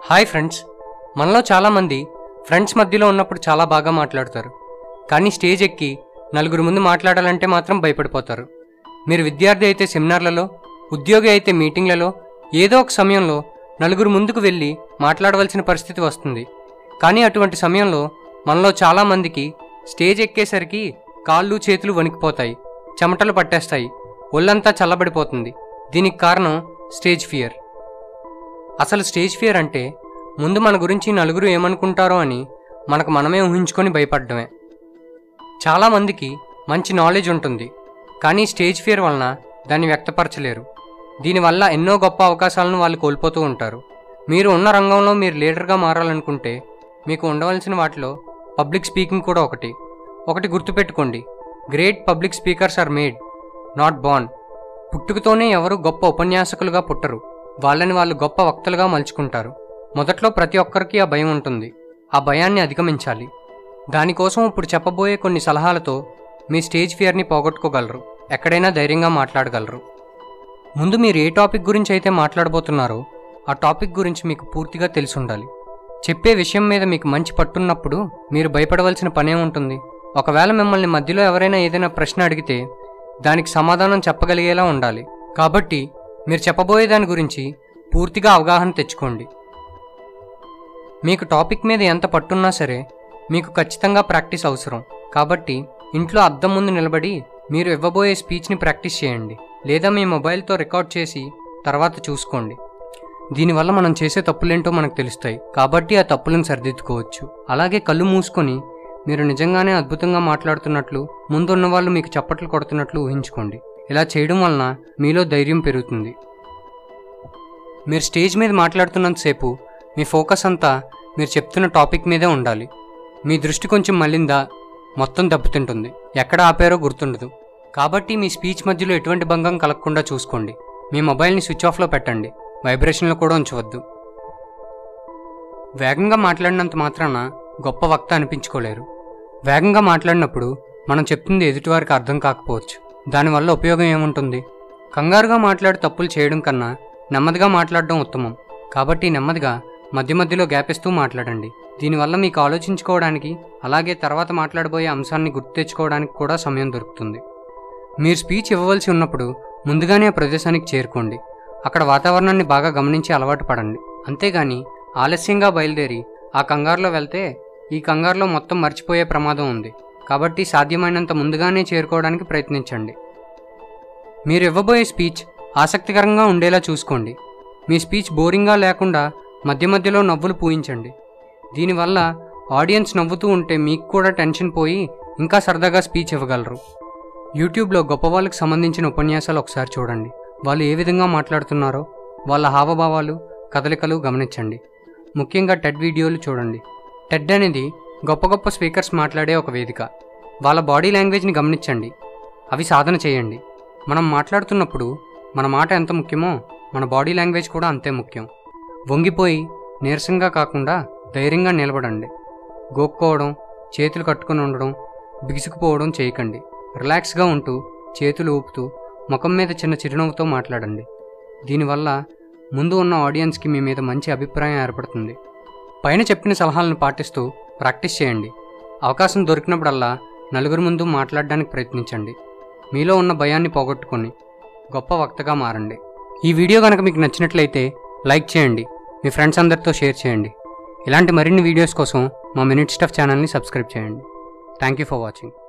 hi friends మనలో చాలామంది friends మధ్యలో ఉన్నప్పుడు చాలా బాగా మాట్లాడతారు కానీ స్టేజ్ ఎక్కి నలుగురు ముందు మాట్లాడాలంటే మాత్రం భయపడిపోతారు మీరు విద్యార్థి అయితే సెమినార్లలో ఉద్యోగి అయితే మీటింగ్లలో ఏదో ఒక సమయంలో నలుగురు ముందుకు వెళ్ళి మాట్లాడవలసిన పరిస్థితి వస్తుంది కానీ అటువంటి సమయంలో మనలో చాలామందికి స్టేజ్ ఎక్కేసరికి కాళ్ళు చేతులు వణికిపోతాయి చెమటలు పట్టేస్తాయి ఒళ్ళంతా చల్లబడిపోతుంది దీనికి కారణం స్టేజ్ ఫియర్ అసలు స్టేజ్ ఫియర్ అంటే ముందు మన గురించి నలుగురు ఏమనుకుంటారో అని మనకు మనమే ఊహించుకొని భయపడడమే చాలామందికి మంచి నాలెడ్జ్ ఉంటుంది కానీ స్టేజ్ ఫియర్ వలన దాన్ని వ్యక్తపరచలేరు దీనివల్ల ఎన్నో గొప్ప అవకాశాలను వాళ్ళు కోల్పోతూ ఉంటారు మీరు ఉన్న రంగంలో మీరు లీడర్గా మారాలనుకుంటే మీకు ఉండవలసిన వాటిలో పబ్లిక్ స్పీకింగ్ కూడా ఒకటి ఒకటి గుర్తుపెట్టుకోండి great public speakers are made not born పుట్టుకతోనే ఎవరు గొప్ప ఉపన్యాసకులుగా పుట్టరు వాళ్ళని వాళ్ళు గొప్ప వక్తలుగా మలుచుకుంటారు మొదట్లో ప్రతి ఒక్కరికి ఆ భయం ఉంటుంది ఆ భయాన్ని అధిగమించాలి దానికోసం ఇప్పుడు చెప్పబోయే కొన్ని సలహాలతో మీ స్టేజ్ ఫియర్ని పోగొట్టుకోగలరు ఎక్కడైనా ధైర్యంగా మాట్లాడగలరు ముందు మీరు ఏ టాపిక్ గురించి అయితే మాట్లాడబోతున్నారో ఆ టాపిక్ గురించి మీకు పూర్తిగా తెలిసి ఉండాలి చెప్పే విషయం మీద మీకు మంచి పట్టున్నప్పుడు మీరు భయపడవలసిన పనే ఉంటుంది ఒకవేళ మిమ్మల్ని మధ్యలో ఎవరైనా ఏదైనా ప్రశ్న అడిగితే దానికి సమాధానం చెప్పగలిగేలా ఉండాలి కాబట్టి మీరు చెప్పబోయే దాని గురించి పూర్తిగా అవగాహన తెచ్చుకోండి మీకు టాపిక్ మీద ఎంత పట్టున్నా సరే మీకు ఖచ్చితంగా ప్రాక్టీస్ అవసరం కాబట్టి ఇంట్లో అద్దం ముందు నిలబడి మీరు ఇవ్వబోయే స్పీచ్ని ప్రాక్టీస్ చేయండి లేదా మీ మొబైల్తో రికార్డ్ చేసి తర్వాత చూసుకోండి దీనివల్ల మనం చేసే తప్పులేంటో మనకు తెలుస్తాయి కాబట్టి ఆ తప్పులను సరిదిద్దుకోవచ్చు అలాగే కళ్ళు మూసుకొని మీరు నిజంగానే అద్భుతంగా మాట్లాడుతున్నట్లు ముందున్న వాళ్ళు మీకు చప్పట్లు కొడుతున్నట్లు ఊహించుకోండి ఇలా చేయడం వలన మీలో ధైర్యం పెరుగుతుంది మీరు స్టేజ్ మీద మాట్లాడుతున్నంతసేపు మీ ఫోకస్ అంతా మీరు చెప్తున్న టాపిక్ మీదే ఉండాలి మీ దృష్టి కొంచెం మళ్ళిందా మొత్తం దెబ్బతింటుంది ఎక్కడ ఆపారో గుర్తుండదు కాబట్టి మీ స్పీచ్ మధ్యలో ఎటువంటి భంగం కలగకుండా చూసుకోండి మీ మొబైల్ని స్విచ్ ఆఫ్లో పెట్టండి వైబ్రేషన్లో కూడా ఉంచవద్దు వేగంగా మాట్లాడినంత మాత్రాన గొప్ప వక్త అనిపించుకోలేరు వేగంగా మాట్లాడినప్పుడు మనం చెప్తుంది ఎదుటివారికి అర్థం కాకపోవచ్చు దానివల్ల ఉపయోగం ఏముంటుంది కంగారుగా మాట్లాడి తప్పులు చేయడం కన్నా నెమ్మదిగా మాట్లాడడం ఉత్తమం కాబట్టి నెమ్మదిగా మధ్య మధ్యలో గ్యాప్ ఇస్తూ మాట్లాడండి దీనివల్ల మీకు ఆలోచించుకోవడానికి అలాగే తర్వాత మాట్లాడబోయే అంశాన్ని గుర్తు తెచ్చుకోవడానికి కూడా సమయం దొరుకుతుంది మీరు స్పీచ్ ఇవ్వవలసి ఉన్నప్పుడు ముందుగానే ఆ ప్రదేశానికి చేరుకోండి అక్కడ వాతావరణాన్ని బాగా గమనించి అలవాటు పడండి అంతేగాని ఆలస్యంగా బయలుదేరి ఆ కంగారులో వెళ్తే ఈ కంగారులో మొత్తం మర్చిపోయే ప్రమాదం ఉంది కాబట్టి సాధ్యమైనంత ముందుగానే చేరుకోవడానికి ప్రయత్నించండి మీరు ఇవ్వబోయే స్పీచ్ ఆసక్తికరంగా ఉండేలా చూసుకోండి మీ స్పీచ్ బోరింగ్గా లేకుండా మధ్య మధ్యలో నవ్వులు పూయించండి దీనివల్ల ఆడియన్స్ నవ్వుతూ ఉంటే మీకు కూడా టెన్షన్ పోయి ఇంకా సరదాగా స్పీచ్ ఇవ్వగలరు యూట్యూబ్లో గొప్ప వాళ్ళకి సంబంధించిన ఉపన్యాసాలు ఒకసారి చూడండి వాళ్ళు ఏ విధంగా మాట్లాడుతున్నారో వాళ్ళ హావభావాలు కదలికలు గమనించండి ముఖ్యంగా టెడ్ వీడియోలు చూడండి టెడ్ అనేది గొప్ప గొప్ప స్పీకర్స్ మాట్లాడే ఒక వేదిక వాళ్ళ బాడీ లాంగ్వేజ్ని గమనించండి అవి సాధన చేయండి మనం మాట్లాడుతున్నప్పుడు మన మాట ఎంత ముఖ్యమో మన బాడీ లాంగ్వేజ్ కూడా అంతే ముఖ్యం వంగిపోయి నీరసంగా కాకుండా ధైర్యంగా నిలబడండి గోక్కోవడం చేతులు కట్టుకొని ఉండడం బిగుసుకుపోవడం చేయకండి రిలాక్స్గా ఉంటూ చేతులు ఊపుతూ ముఖం మీద చిన్న చిరునవ్వుతో మాట్లాడండి దీనివల్ల ముందు ఉన్న ఆడియన్స్కి మీ మీద మంచి అభిప్రాయం ఏర్పడుతుంది పైన చెప్పిన సలహాలను పాటిస్తూ ప్రాక్టీస్ చేయండి అవకాశం దొరికినప్పుడల్లా నలుగురి ముందు మాట్లాడడానికి ప్రయత్నించండి మీలో ఉన్న భయాన్ని పోగొట్టుకొని గొప్ప వక్తగా మారండి ఈ వీడియో కనుక మీకు నచ్చినట్లయితే లైక్ చేయండి మీ ఫ్రెండ్స్ అందరితో షేర్ చేయండి ఇలాంటి మరిన్ని వీడియోస్ కోసం మా మినిట్ స్టఫ్ ఛానల్ని సబ్స్క్రైబ్ చేయండి థ్యాంక్ యూ ఫర్ వాచింగ్